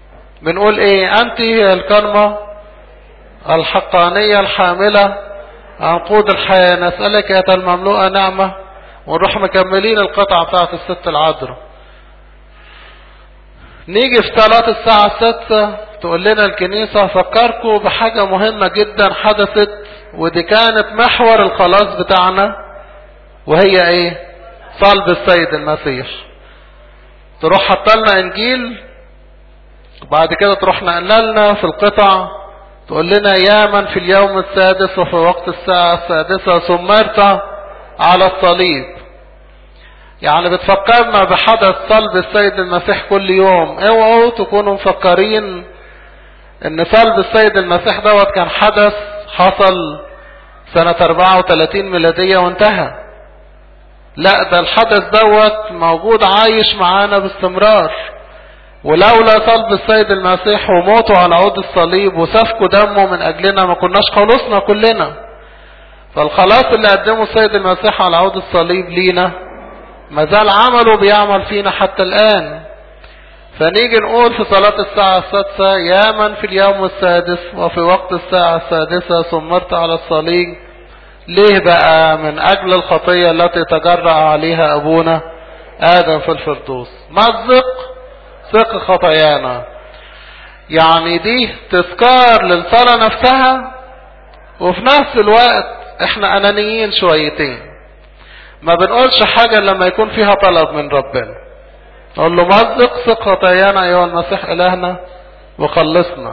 بنقول ايه انت هي الكلمة الحقانية الحاملة عنقود الحياة نسألك يا المملوءة نعمة ونروح مكملين القطعة بتاعت الست العذراء نيجي في صلاة الساعة الستة تقول لنا الكنيسة فكركم بحاجة مهمة جدا حدثت ودي كانت محور الخلاص بتاعنا وهي ايه صلب السيد المسيح تروح حطلنا انجيل وبعد كده تروح نقللنا في القطع تقول لنا يا من في اليوم السادس وفي وقت الساعة السادسة ثمرت على الصليب يعني بتفكرنا بحدث صلب السيد المسيح كل يوم اوعوا تكونوا مفكرين ان صلب السيد المسيح دوت كان حدث حصل سنة 34 ميلادية وانتهى لا ده الحدث دوت موجود عايش معانا باستمرار ولولا صلب السيد المسيح وموته على عود الصليب وسفكوا دمه من اجلنا ما كناش خلصنا كلنا فالخلاص اللي قدمه السيد المسيح على عود الصليب لينا ما زال عمله بيعمل فينا حتى الآن فنيجي نقول في صلاة الساعة السادسة يا من في اليوم السادس وفي وقت الساعة السادسة ثمرت على الصليب ليه بقى من أجل الخطية التي تجرأ عليها أبونا آدم في الفردوس مزق ثق خطايانا يعني دي تذكار للصلاة نفسها وفي نفس الوقت احنا أنانيين شويتين ما بنقولش حاجة لما يكون فيها طلب من ربنا نقول له مزق ثق خطايانا أيها المسيح إلهنا وخلصنا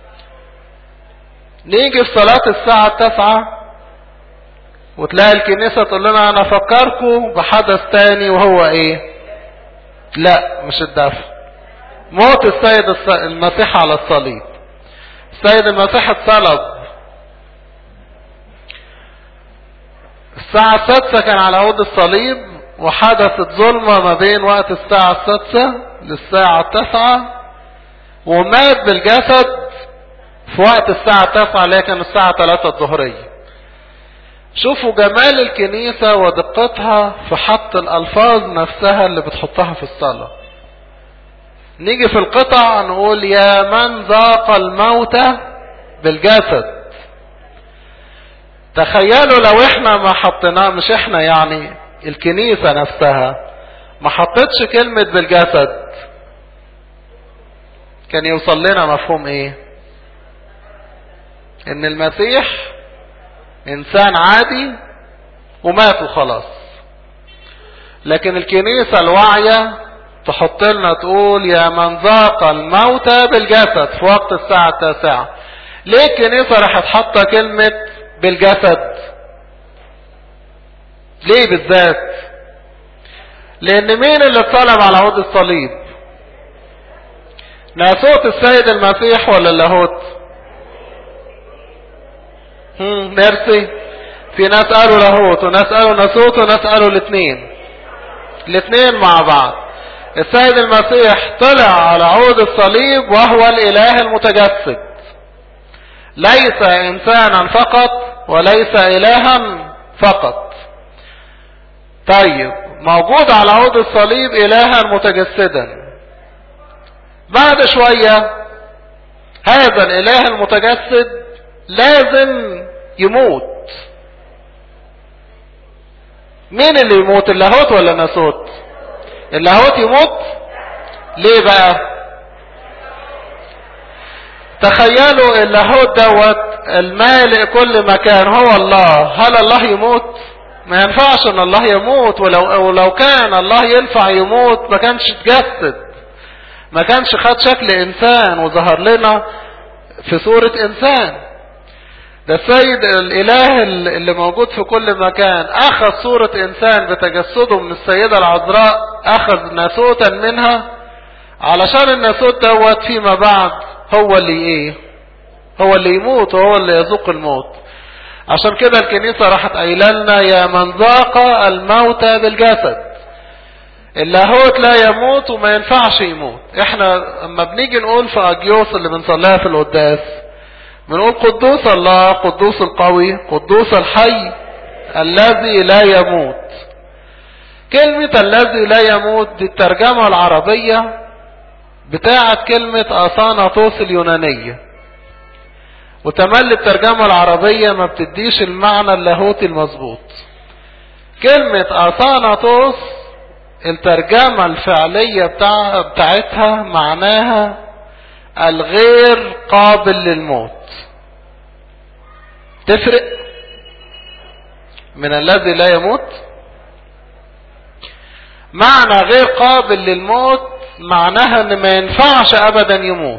نيجي في صلاة الساعة التاسعة وتلاقي الكنيسة تقول لنا أنا أفكركم بحدث تاني وهو إيه لا مش الدفن موت السيد المسيح على الصليب السيد المسيح اتصلب الساعة السادسة كان على عود الصليب وحدثت ظلمة ما بين وقت الساعة السادسة للساعة التاسعة ومات بالجسد في وقت الساعة التاسعة اللي كان الساعة 3 الظهرية شوفوا جمال الكنيسة ودقتها في حط الألفاظ نفسها اللي بتحطها في الصلاة نيجي في القطع نقول يا من ذاق الموت بالجسد تخيلوا لو احنا ما حطيناه مش احنا يعني الكنيسة نفسها ما حطتش كلمة بالجسد كان يوصل لنا مفهوم ايه ان المسيح انسان عادي ومات وخلاص لكن الكنيسة الواعية تحط لنا تقول يا من ذاق الموت بالجسد في وقت الساعة التاسعة ليه الكنيسة راح حاطة كلمة بالجسد ليه بالذات لان مين اللي اتصلب على عود الصليب ناسوت السيد المسيح ولا اللاهوت هم نرسي في ناس قالوا لاهوت وناس قالوا ناسوت وناس قالوا الاثنين الاثنين مع بعض السيد المسيح طلع على عود الصليب وهو الاله المتجسد ليس انسانا فقط وليس الها فقط طيب موجود على عود الصليب الها متجسدا بعد شوية هذا الاله المتجسد لازم يموت مين اللي يموت اللاهوت ولا الناسوت اللاهوت يموت ليه بقى تخيلوا اللاهوت دوت المالئ كل مكان هو الله هل الله يموت ما ينفعش ان الله يموت ولو, ولو كان الله ينفع يموت ما كانش اتجسد ما كانش خد شكل انسان وظهر لنا في صورة انسان ده السيد الاله اللي موجود في كل مكان اخذ صورة انسان بتجسده من السيدة العذراء اخذ ناسوتا منها علشان الناسوت دوت فيما بعد هو اللي ايه هو اللي يموت وهو اللي يذوق الموت عشان كده الكنيسة راحت قايله لنا يا من ذاق الموت بالجسد اللاهوت لا يموت وما ينفعش يموت احنا اما بنيجي نقول في اجيوس اللي بنصليها في القداس بنقول قدوس الله قدوس القوي قدوس الحي الذي لا يموت كلمة الذي لا يموت دي الترجمة العربية بتاعت كلمة أصاناتوس اليونانية وتملي الترجمة العربية ما بتديش المعنى اللاهوتي المظبوط كلمة أثاناتوس الترجمة الفعلية بتاع بتاعتها معناها الغير قابل للموت تفرق من الذي لا يموت معنى غير قابل للموت معناها ان ما ينفعش ابدا يموت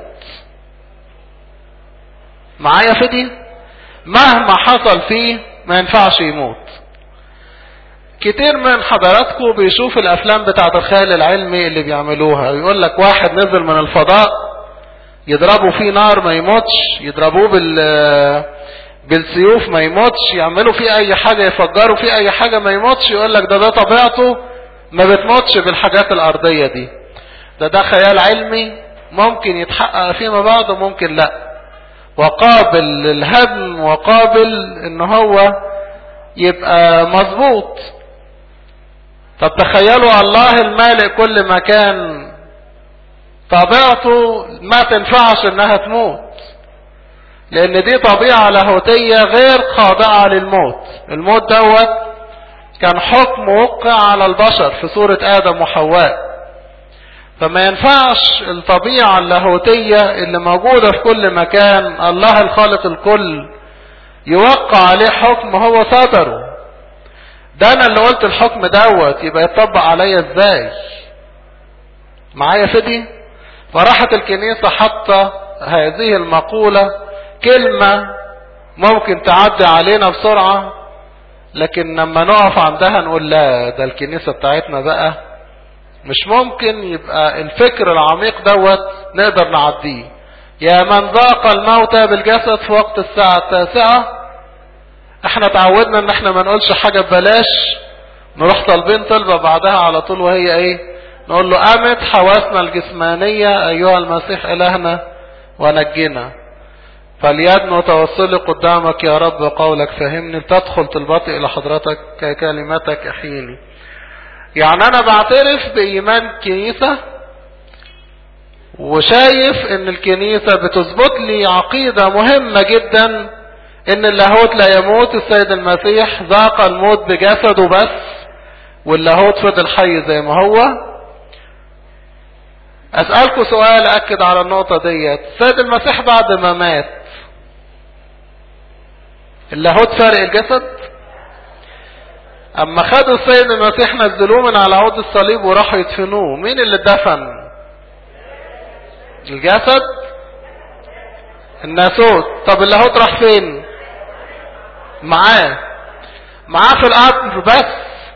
معايا في دي مهما حصل فيه ما ينفعش يموت كتير من حضراتكم بيشوف الافلام بتاعت الخيال العلمي اللي بيعملوها يقول لك واحد نزل من الفضاء يضربوا فيه نار ما يموتش يضربوه بال بالسيوف ما يموتش يعملوا فيه اي حاجة يفجروا فيه اي حاجة ما يموتش يقول لك ده ده طبيعته ما بتموتش بالحاجات الارضية دي ده ده خيال علمي ممكن يتحقق فيما بعد وممكن لا وقابل للهدم وقابل ان هو يبقى مظبوط طب تخيلوا الله المالك كل مكان طبيعته ما تنفعش انها تموت لان دي طبيعة لاهوتية غير خاضعة للموت الموت دوت كان حكم وقع على البشر في سورة ادم وحواء فما ينفعش الطبيعة اللاهوتية اللي موجودة في كل مكان الله الخالق الكل يوقع عليه حكم هو صدره ده انا اللي قلت الحكم دوت يبقى يطبق عليا ازاي معايا فدي فراحت الكنيسة حتى هذه المقولة كلمة ممكن تعدي علينا بسرعة لكن لما نقف عندها نقول لا ده الكنيسة بتاعتنا بقى مش ممكن يبقى الفكر العميق دوت نقدر نعديه يا من ذاق الموت بالجسد في وقت الساعة التاسعة احنا تعودنا ان احنا ما نقولش حاجة ببلاش نروح طالبين طلبة بعدها على طول وهي ايه نقول له قامت حواسنا الجسمانية ايها المسيح الهنا ونجنا فليدنو توصلي قدامك يا رب قولك فهمني تدخل طلباتي الى حضرتك كلمتك احيني يعني انا بعترف بايمان كنيسة وشايف ان الكنيسة بتثبت لي عقيدة مهمة جدا ان اللاهوت لا يموت السيد المسيح ذاق الموت بجسده بس واللاهوت فضل حي زي ما هو اسألكم سؤال اكد على النقطة ديت السيد المسيح بعد ما مات اللاهوت فارق الجسد اما خدوا السيد المسيح نزلوه من على عود الصليب وراحوا يدفنوه مين اللي دفن الجسد الناسوت طب اللاهوت راح فين معاه معاه في القبر بس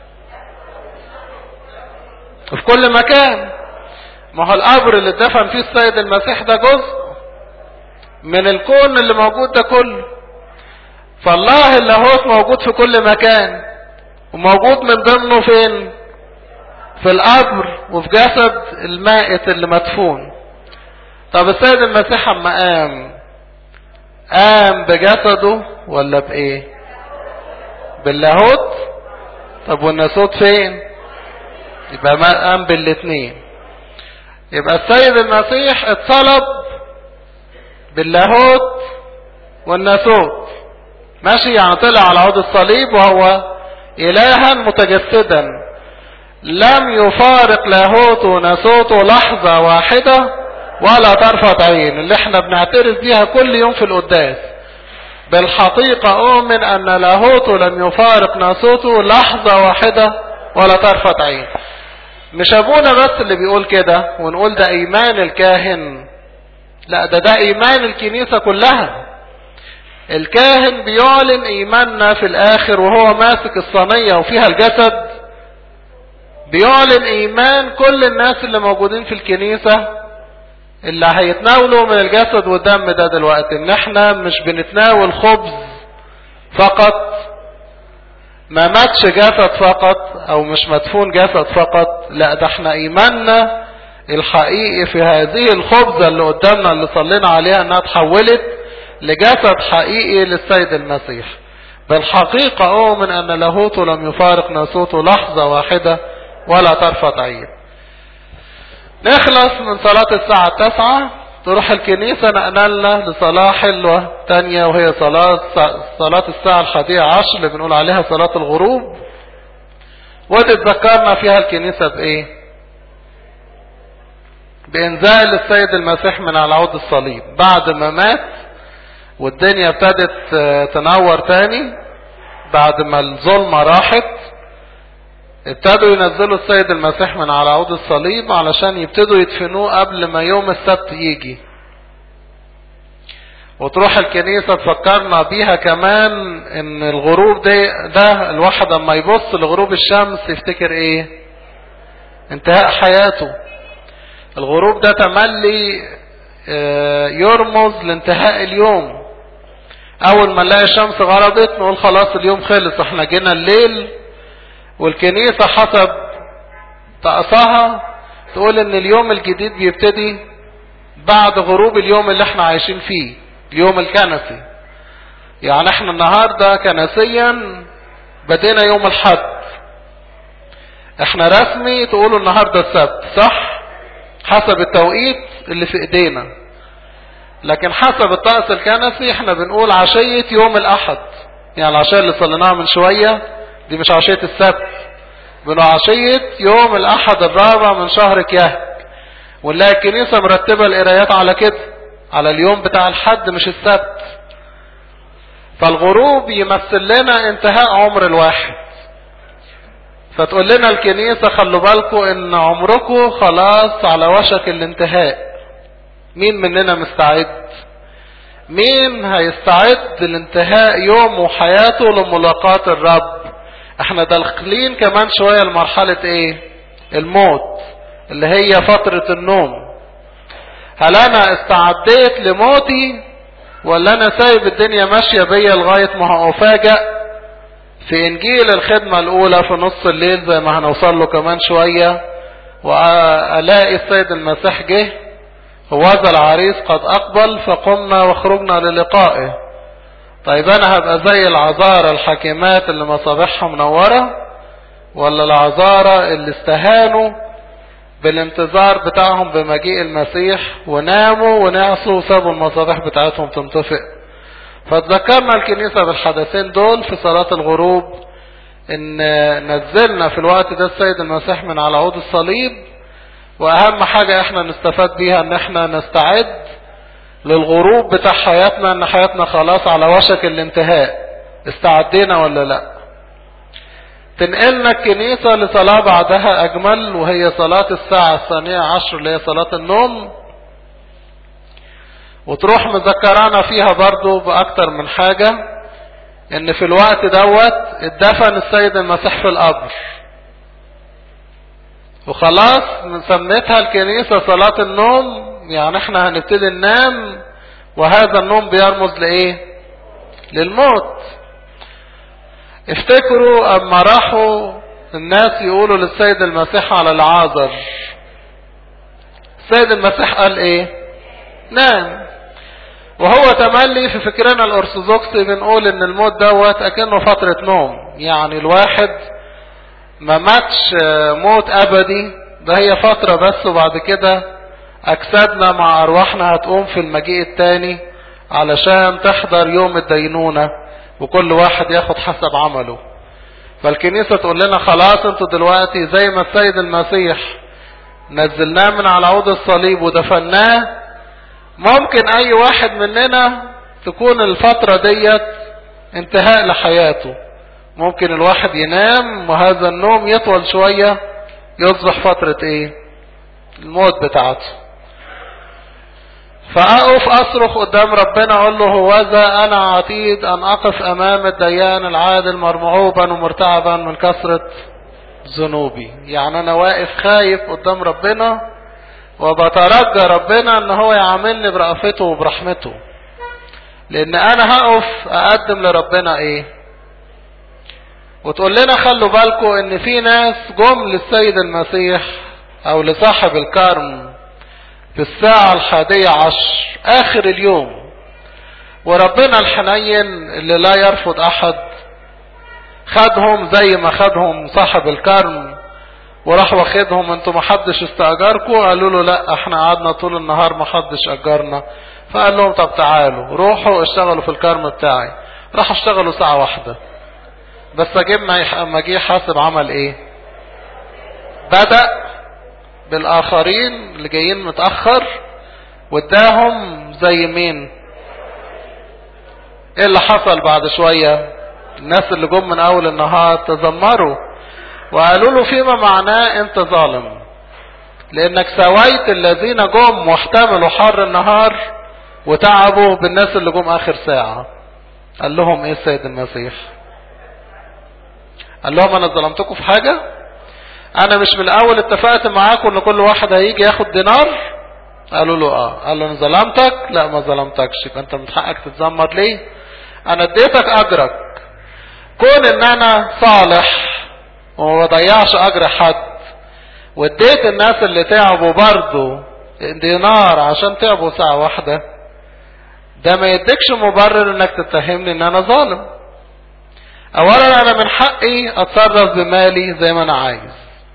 وفي كل مكان ما هو القبر اللي اتدفن فيه السيد المسيح ده جزء من الكون اللي موجود ده كله فالله اللاهوت موجود في كل مكان وموجود من ضمنه فين في القبر وفي جسد المائت اللي مدفون طب السيد المسيح اما قام قام بجسده ولا بايه باللاهوت طب والناسوت فين يبقى ما قام بالاتنين يبقى السيد المسيح اتصلب باللاهوت والناسوت ماشي يعني طلع على عود الصليب وهو إلها متجسدا لم يفارق لاهوته وناسوته لحظة واحدة ولا طرفة عين اللي احنا بنعترف بيها كل يوم في القداس بالحقيقة أؤمن أن لاهوته لم يفارق ناسوته لحظة واحدة ولا طرفة عين مش أبونا بس اللي بيقول كده ونقول ده إيمان الكاهن لا ده ده إيمان الكنيسة كلها الكاهن بيعلن إيماننا في الآخر وهو ماسك الصينية وفيها الجسد بيعلن إيمان كل الناس اللي موجودين في الكنيسة اللي هيتناولوا من الجسد والدم ده دلوقتي ان احنا مش بنتناول خبز فقط ما ماتش جسد فقط او مش مدفون جسد فقط لا ده احنا ايماننا الحقيقي في هذه الخبزة اللي قدامنا اللي صلينا عليها انها تحولت لجسد حقيقي للسيد المسيح بالحقيقة اؤمن ان لاهوته لم يفارق ناسوته لحظة واحدة ولا طرفة عين نخلص من صلاة الساعة التاسعة تروح الكنيسة نقلنا لصلاة حلوة تانية وهي صلاة صلاة الساعة الحادية عشر اللي بنقول عليها صلاة الغروب ودي تذكرنا فيها الكنيسة بإيه بإنزال السيد المسيح من على عود الصليب بعد ما مات والدنيا ابتدت تنور تاني بعد ما الظلمة راحت ابتدوا ينزلوا السيد المسيح من على عود الصليب علشان يبتدوا يدفنوه قبل ما يوم السبت يجي وتروح الكنيسة تفكرنا بيها كمان ان الغروب ده, ده الواحد اما يبص لغروب الشمس يفتكر ايه انتهاء حياته الغروب ده تملي يرمز لانتهاء اليوم اول ما نلاقي الشمس غربت نقول خلاص اليوم خلص احنا جينا الليل والكنيسة حسب طقسها تقول ان اليوم الجديد بيبتدي بعد غروب اليوم اللي احنا عايشين فيه اليوم الكنسي يعني احنا النهاردة كنسيا بدينا يوم الحد احنا رسمي تقولوا النهاردة السبت صح حسب التوقيت اللي في ايدينا لكن حسب الطقس الكنسي احنا بنقول عشية يوم الاحد يعني العشاء اللي صليناها من شوية دي مش عشية السبت بنقول عشية يوم الاحد الرابع من شهر كيهك ونلاقي الكنيسة مرتبة القرايات على كده على اليوم بتاع الحد مش السبت فالغروب يمثل لنا انتهاء عمر الواحد فتقول لنا الكنيسة خلوا بالكم ان عمركم خلاص على وشك الانتهاء مين مننا مستعد مين هيستعد لانتهاء يوم وحياته لملاقاة الرب احنا داخلين كمان شوية لمرحلة ايه الموت اللي هي فترة النوم هل انا استعديت لموتي ولا انا سايب الدنيا ماشية بيا لغاية ما هأفاجأ في انجيل الخدمة الاولى في نص الليل زي ما هنوصل له كمان شوية والاقي السيد المسيح جه هوذا العريس قد اقبل فقمنا وخرجنا للقائه طيب انا هبقى زي العذارى الحكيمات اللي مصابيحها منورة ولا العذارى اللي استهانوا بالانتظار بتاعهم بمجيء المسيح وناموا ونعسوا وسابوا المصابيح بتاعتهم تنطفئ فتذكرنا الكنيسة بالحدثين دول في صلاة الغروب ان نزلنا في الوقت ده السيد المسيح من على عود الصليب واهم حاجة احنا نستفاد بيها ان احنا نستعد للغروب بتاع حياتنا ان حياتنا خلاص على وشك الانتهاء استعدينا ولا لا تنقلنا الكنيسة لصلاة بعدها اجمل وهي صلاة الساعة الثانية عشر اللي هي صلاة النوم وتروح مذكرانا فيها برضو باكتر من حاجة ان في الوقت دوت اتدفن السيد المسيح في القبر وخلاص سميتها الكنيسة صلاة النوم يعني احنا هنبتدي ننام وهذا النوم بيرمز لايه للموت افتكروا اما راحوا الناس يقولوا للسيد المسيح على العازر السيد المسيح قال ايه نام وهو تملي في فكرنا الارثوذكسي بنقول ان الموت دوت اكنه فترة نوم يعني الواحد ما ماتش موت ابدي ده هي فترة بس وبعد كده اجسادنا مع ارواحنا هتقوم في المجيء التاني علشان تحضر يوم الدينونة وكل واحد ياخد حسب عمله فالكنيسة تقول لنا خلاص انتوا دلوقتي زي ما السيد المسيح نزلناه من على عود الصليب ودفناه ممكن اي واحد مننا تكون الفترة ديت انتهاء لحياته ممكن الواحد ينام وهذا النوم يطول شوية يصبح فترة ايه الموت بتاعته فأقف أصرخ قدام ربنا أقول له هوذا أنا عتيد أن أقف أمام الديان العادل مرعوبا ومرتعبا من كثرة ذنوبي يعني أنا واقف خايف قدام ربنا وبترجى ربنا أن هو يعاملني برأفته وبرحمته لأن أنا هقف أقدم لربنا إيه وتقول لنا خلوا بالكم ان في ناس جم للسيد المسيح او لصاحب الكرم في الساعة الحادية عشر اخر اليوم وربنا الحنين اللي لا يرفض احد خدهم زي ما خدهم صاحب الكرم وراح واخدهم انتوا ما حدش استأجركم قالوا له لا احنا قعدنا طول النهار ما حدش اجرنا فقال لهم طب تعالوا روحوا اشتغلوا في الكرم بتاعي راحوا اشتغلوا ساعة واحدة بس اجيب اما جه حاسب عمل ايه بدأ بالاخرين اللي جايين متأخر واداهم زي مين ايه اللي حصل بعد شوية الناس اللي جم من اول النهار تذمروا وقالوا له فيما معناه انت ظالم لانك سويت الذين جم واحتملوا حر النهار وتعبوا بالناس اللي جم اخر ساعة قال لهم ايه السيد المسيح قال لهم انا ظلمتكم في حاجة انا مش من الاول اتفقت معاكم ان كل واحد هيجي ياخد دينار قالوا له اه قال له انا ظلمتك لا ما ظلمتكش يبقى انت من حقك تتذمر ليه انا اديتك اجرك كون ان انا صالح وما بضيعش اجر حد واديت الناس اللي تعبوا برضه دينار عشان تعبوا ساعة واحدة ده ما يديكش مبرر انك تتهمني ان انا ظالم اولا انا من حقي اتصرف بمالي زي ما انا عايز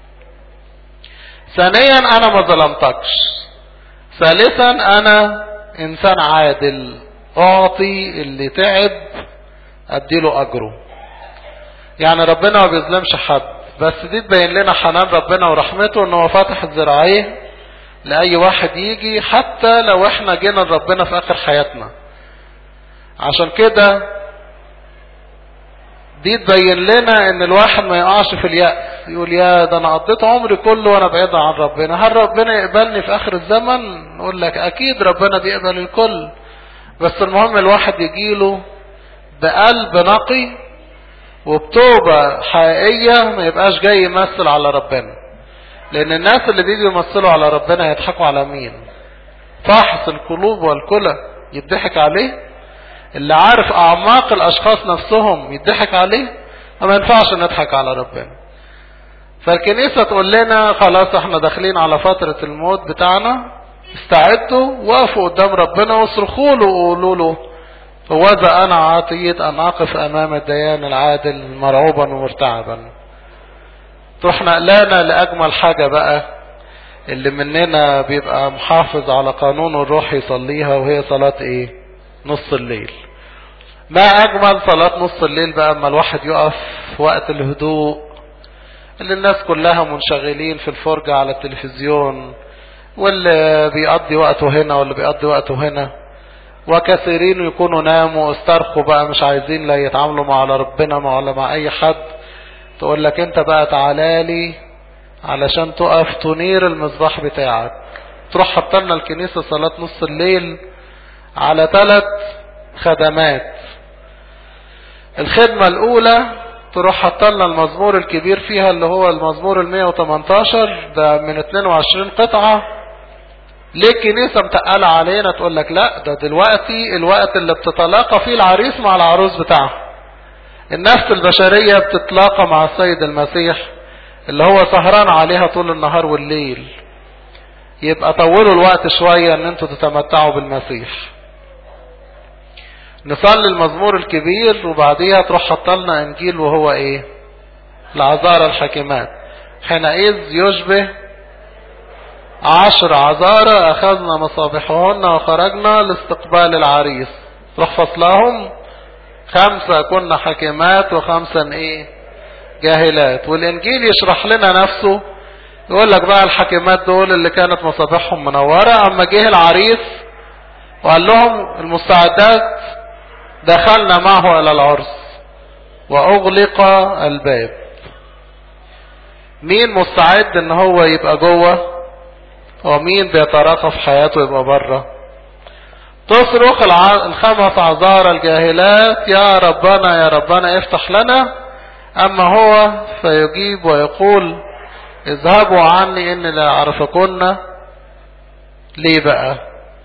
ثانيا انا ما ظلمتكش ثالثا انا انسان عادل اعطي اللي تعب اديله اجره يعني ربنا ما بيظلمش حد بس دي تبين لنا حنان ربنا ورحمته ان هو فاتح ذراعيه لاي واحد يجي حتى لو احنا جينا لربنا في اخر حياتنا عشان كده دي تبين لنا ان الواحد ما يقعش في اليأس يقول يا ده انا قضيت عمري كله وانا بعيد عن ربنا هل ربنا يقبلني في اخر الزمن نقول لك اكيد ربنا بيقبل الكل بس المهم الواحد يجيله بقلب نقي وبتوبة حقيقية ما يبقاش جاي يمثل على ربنا لان الناس اللي بيجوا يمثلوا على ربنا يضحكوا على مين فاحص القلوب والكلى يضحك عليه اللي عارف اعماق الاشخاص نفسهم يضحك عليه ما ينفعش نضحك على ربنا فالكنيسة تقول لنا خلاص احنا داخلين على فترة الموت بتاعنا استعدوا وقفوا قدام ربنا واصرخوا له وقولوا له هوذا انا عطيت ان اقف امام الديان العادل مرعوبا ومرتعبا تروح نقلانا لاجمل حاجة بقى اللي مننا بيبقى محافظ على قانون الروح يصليها وهي صلاة ايه نص الليل ما اجمل صلاة نص الليل بقى اما الواحد يقف في وقت الهدوء اللي الناس كلها منشغلين في الفرجة على التلفزيون واللي بيقضي وقته هنا واللي بيقضي وقته هنا وكثيرين يكونوا ناموا استرخوا بقى مش عايزين لا يتعاملوا مع ربنا ولا مع اي حد تقول لك انت بقى تعالالي علشان تقف تنير المصباح بتاعك تروح حطلنا الكنيسة صلاة نص الليل على ثلاث خدمات الخدمة الاولى تروح حطلنا المزمور الكبير فيها اللي هو المزمور ال 118 ده من 22 قطعة ليه الكنيسة متقلة علينا تقول لك لا ده دلوقتي الوقت اللي بتتلاقى فيه العريس مع العروس بتاعها النفس البشرية بتتلاقى مع السيد المسيح اللي هو سهران عليها طول النهار والليل يبقى طولوا الوقت شوية ان انتوا تتمتعوا بالمسيح نصلي المزمور الكبير وبعديها تروح حطلنا انجيل وهو ايه العذارى الحكيمات حينئذ يشبه عشر عذارى اخذنا مصابيحهن وخرجنا لاستقبال العريس تروح فصلهم خمسة كنا حكيمات وخمسة ايه جاهلات والانجيل يشرح لنا نفسه يقول لك بقى الحكيمات دول اللي كانت مصابيحهم منورة اما جه العريس وقال لهم المستعدات دخلنا معه الى العرس واغلق الباب مين مستعد ان هو يبقى جوه ومين بيتراقى في حياته يبقى بره تصرخ الخمس عذار الجاهلات يا ربنا يا ربنا افتح لنا اما هو فيجيب ويقول اذهبوا عني اني لا اعرفكن ليه بقى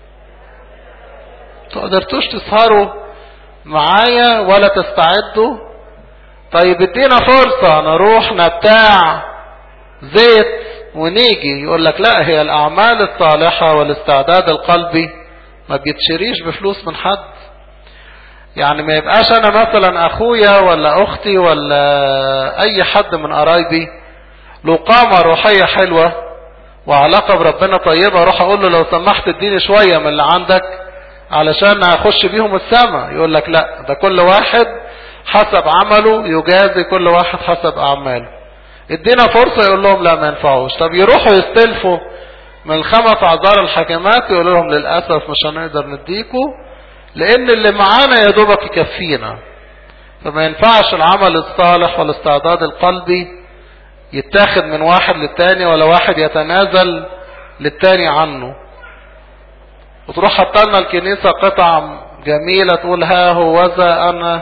تقدرتوش تسهروا معايا ولا تستعدوا طيب ادينا فرصة نروح نبتاع زيت ونيجي يقول لك لا هي الاعمال الصالحة والاستعداد القلبي ما بيتشريش بفلوس من حد يعني ما يبقاش انا مثلا اخويا ولا اختي ولا اي حد من قرايبي له قامة روحية حلوة وعلاقة بربنا طيبة اروح اقول له لو سمحت اديني شوية من اللي عندك علشان اخش بيهم السماء يقول لك لا ده كل واحد حسب عمله يجازي كل واحد حسب اعماله ادينا فرصة يقول لهم لا ما ينفعوش طب يروحوا يستلفوا من الخمس اعذار الحكمات يقول لهم للأسف مش هنقدر نديكوا لان اللي معانا يا دوبك يكفينا فما ينفعش العمل الصالح والاستعداد القلبي يتاخد من واحد للتاني ولا واحد يتنازل للتاني عنه وتروح حطلنا الكنيسة قطع جميلة تقول ها هوذا أنا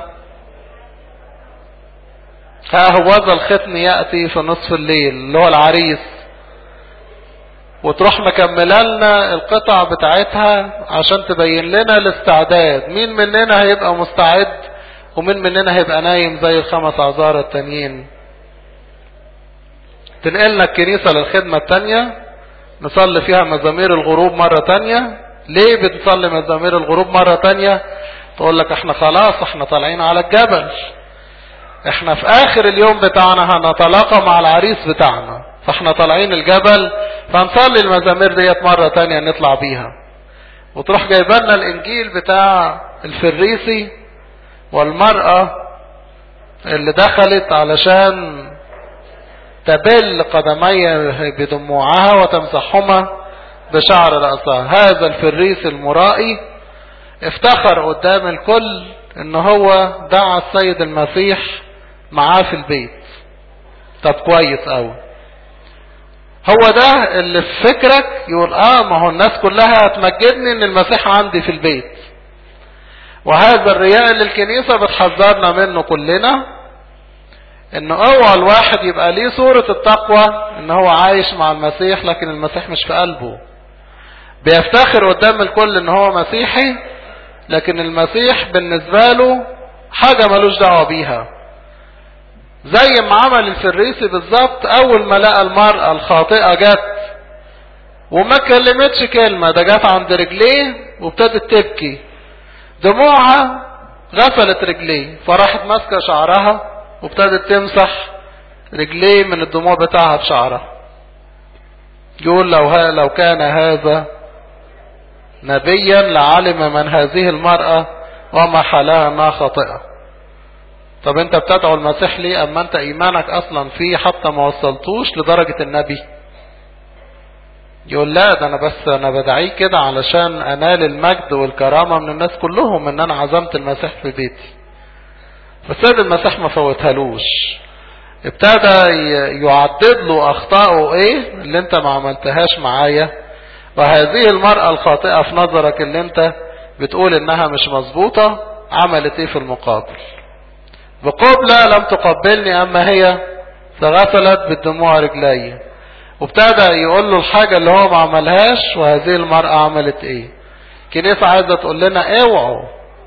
ها هوذا الختم يأتي في نصف الليل اللي هو العريس وتروح مكملة لنا القطع بتاعتها عشان تبين لنا الاستعداد مين مننا هيبقى مستعد ومين مننا هيبقى نايم زي الخمس اعذار التانيين تنقلنا الكنيسة للخدمة التانية نصلي فيها مزامير الغروب مرة تانية ليه بنصلي مزامير الغروب مرة تانية تقول لك احنا خلاص احنا طالعين على الجبل احنا في اخر اليوم بتاعنا هنتلاقى مع العريس بتاعنا فاحنا طالعين الجبل فنصلي المزامير ديت مرة تانية نطلع بيها وتروح جايبالنا الانجيل بتاع الفريسي والمرأة اللي دخلت علشان تبل قدمي بدموعها وتمسحهما بشعر رأسها هذا الفريس المرائي افتخر قدام الكل ان هو دعا السيد المسيح معاه في البيت طب كويس قوي هو ده اللي في فكرك يقول اه ما هو الناس كلها هتمجدني ان المسيح عندي في البيت وهذا الرياء اللي الكنيسة بتحذرنا منه كلنا ان اوعى الواحد يبقى ليه صورة التقوى ان هو عايش مع المسيح لكن المسيح مش في قلبه بيفتخر قدام الكل ان هو مسيحي لكن المسيح بالنسبة له حاجة ملوش دعوة بيها زي ما عمل الفريسي بالظبط اول ما لقى المرأة الخاطئة جت وما كلمتش كلمة ده جت عند رجليه وابتدت تبكي دموعها غسلت رجليه فراحت ماسكة شعرها وابتدت تمسح رجليه من الدموع بتاعها بشعرها يقول لو, ها لو كان هذا نبيا لعلم من هذه المرأة وما حلاها انها خاطئة طب انت بتدعو المسيح ليه اما انت ايمانك اصلا فيه حتى ما وصلتوش لدرجة النبي يقول لا ده انا بس انا بدعيه كده علشان انال المجد والكرامة من الناس كلهم ان انا عزمت المسيح في بيتي فالسيد المسيح ما فوتهالوش ابتدى يعدد له اخطائه ايه اللي انت ما عملتهاش معايا وهذه المرأة الخاطئة في نظرك اللي انت بتقول انها مش مظبوطة عملت ايه في المقابل بقبلة لم تقبلني اما هي فغسلت بالدموع رجلي وابتدى يقول له الحاجة اللي هو ما عملهاش وهذه المرأة عملت ايه كنيسة عايزة تقول لنا اوعوا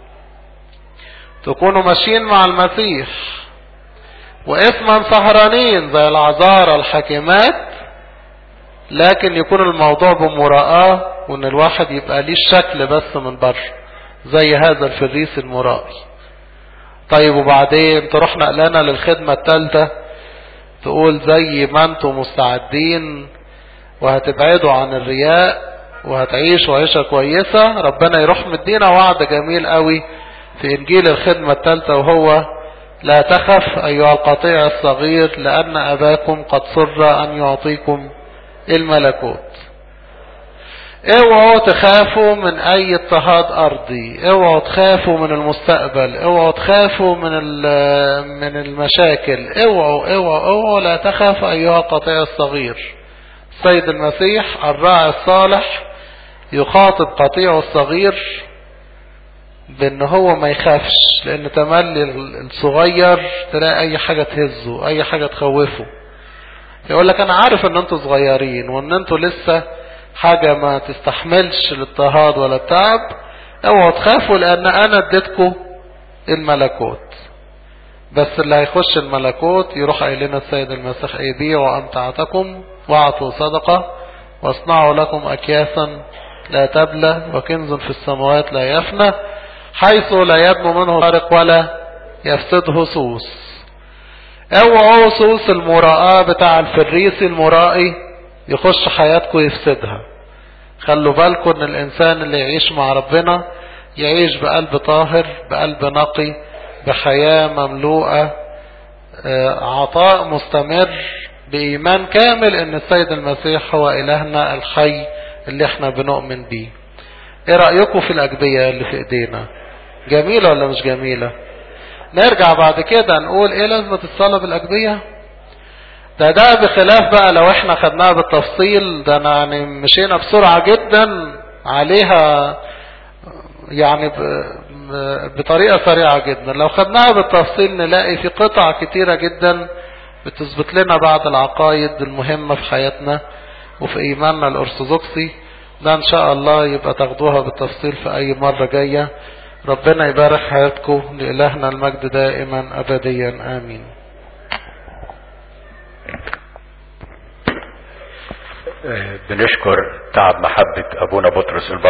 تكونوا ماشيين مع المسيح واسما سهرانين زي العذارى الحكيمات لكن يكون الموضوع بمراءة وان الواحد يبقى ليه الشكل بس من بره زي هذا الفريس المرائي طيب وبعدين تروح نقلنا للخدمة الثالثة تقول زي ما انتم مستعدين وهتبعدوا عن الرياء وهتعيشوا عيشة كويسة ربنا يروح مدينا وعد جميل قوي في انجيل الخدمة الثالثة وهو لا تخف ايها القطيع الصغير لان اباكم قد سر ان يعطيكم الملكوت اوعوا تخافوا من اي اضطهاد ارضي اوعوا تخافوا من المستقبل اوعوا تخافوا من من المشاكل اوعوا اوعوا اوعوا لا تخاف ايها القطيع الصغير السيد المسيح الراعي الصالح يخاطب قطيعه الصغير بان هو ما يخافش لان تملي الصغير تلاقي اي حاجة تهزه اي حاجة تخوفه يقول لك انا عارف ان انتوا صغيرين وان انتوا لسه حاجة ما تستحملش الاضطهاد ولا التعب اوعوا تخافوا لان انا اديتكم الملكوت بس اللي هيخش الملكوت يروح قايل لنا السيد المسيح ايه بيعوا امتعتكم واعطوا صدقة واصنعوا لكم اكياسا لا تبلى وكنز في السماوات لا يفنى حيث لا يبنو منه طارق ولا يفسده سوس اوعوا سوس المراءة بتاع الفريسي المرائي يخش حياتكم يفسدها خلوا بالكم ان الانسان اللي يعيش مع ربنا يعيش بقلب طاهر بقلب نقي بحياة مملوءة عطاء مستمر بإيمان كامل ان السيد المسيح هو إلهنا الحي اللي احنا بنؤمن بيه ايه رأيكم في الأجبية اللي في ايدينا جميلة ولا مش جميلة نرجع بعد كده نقول ايه لازمة الصلاة بالأجبية ده ده بخلاف بقى لو احنا خدناها بالتفصيل ده أنا يعني مشينا بسرعة جدا عليها يعني بطريقة سريعة جدا لو خدناها بالتفصيل نلاقي في قطع كتيرة جدا بتثبت لنا بعض العقائد المهمة في حياتنا وفي ايماننا الارثوذكسي ده ان شاء الله يبقى تاخدوها بالتفصيل في اي مرة جاية ربنا يبارك حياتكم لإلهنا المجد دائما أبديا آمين بنشكر تعب محبة أبونا بطرس